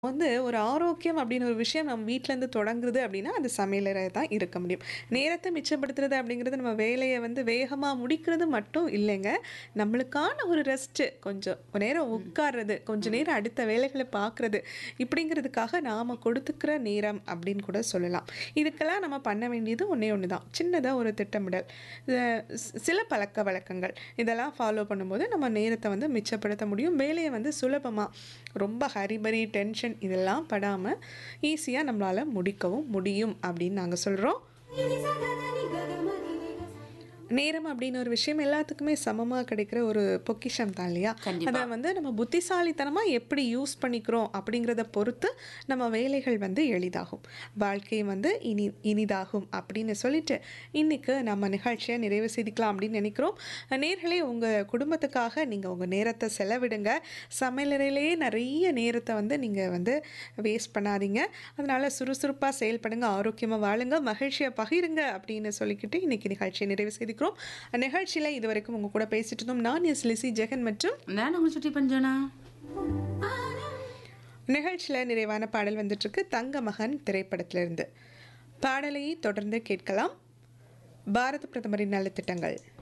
வந்து ஒரு ஆரோக்கியம் அப்படின்னு ஒரு விஷயம் நம்ம வீட்டிலேருந்து தொடங்குறது அப்படின்னா அது சமையலறை தான் இருக்க முடியும் நேரத்தை மிச்சப்படுத்துறது அப்படிங்கிறது நம்ம வேலையை வந்து வேகமாக முடிக்கிறது மட்டும் இல்லைங்க நம்மளுக்கான ஒரு ரெஸ்ட்டு கொஞ்சம் நேரம் உட்கார்றது கொஞ்ச நேரம் அடுத்த வேலைகளை பார்க்குறது இப்படிங்கிறதுக்காக நாம் கொடுத்துக்கிற நேரம் அப்படின்னு கூட சொல்லலாம் இதுக்கெல்லாம் நம்ம பண்ண வேண்டியது ஒன்றே ஒன்று தான் சின்னதாக ஒரு திட்டமிடல் இது சி- சில பழக்க வழக்கங்கள் இதெல்லாம் ஃபாலோ பண்ணும்போது நம்ம நேரத்தை வந்து மிச்சப்படுத்த முடியும் வேலையை வந்து சுலபமாக ரொம்ப ஹரிபரி டென்ஷன் இதெல்லாம் படாமல் ஈஸியாக நம்மளால் முடிக்கவும் முடியும் அப்படின்னு நாங்கள் சொல்கிறோம் நேரம் அப்படின்னு ஒரு விஷயம் எல்லாத்துக்குமே சமமாக கிடைக்கிற ஒரு பொக்கிஷம் தான் இல்லையா கண்டிப்பா. அதை வந்து நம்ம புத்திசாலித்தனமாக எப்படி யூஸ் பண்ணிக்கிறோம் அப்படிங்கிறத பொறுத்து நம்ம வேலைகள் வந்து எளிதாகும் வாழ்க்கை வந்து இனி இனிதாகும் அப்படின்னு சொல்லிட்டு இன்னைக்கு நம்ம நிகழ்ச்சியை நிறைவு செய்திக்கலாம் அப்படின்னு நினைக்கிறோம் நேர்களே உங்கள் குடும்பத்துக்காக நீங்கள் உங்கள் நேரத்தை செலவிடுங்க சமையலறையிலேயே நிறைய நேரத்தை வந்து நீங்கள் வந்து வேஸ்ட் பண்ணாதீங்க அதனால் சுறுசுறுப்பாக செயல்படுங்க ஆரோக்கியமாக வாழுங்க மகிழ்ச்சியை பகிருங்க அப்படின்னு சொல்லிக்கிட்டு இன்னைக்கு நிகழ்ச்சியை நிறைவு செய்திக்கிறோம் நிகழ்ச்சியில் இது வரைக்கும் உங்கள் கூட பேசிட்டு இருந்தோம் நான் எஸ் லிசி ஜெகன் மற்றும் நான் உங்களை சுட்டி பஞ்சனா நிகழ்ச்சியில் நிறைவான பாடல் வந்துட்டுருக்கு தங்க மகன் திரைப்படத்திலிருந்து பாடலை தொடர்ந்து கேட்கலாம் பாரத பிரதமரின் நலத்திட்டங்கள்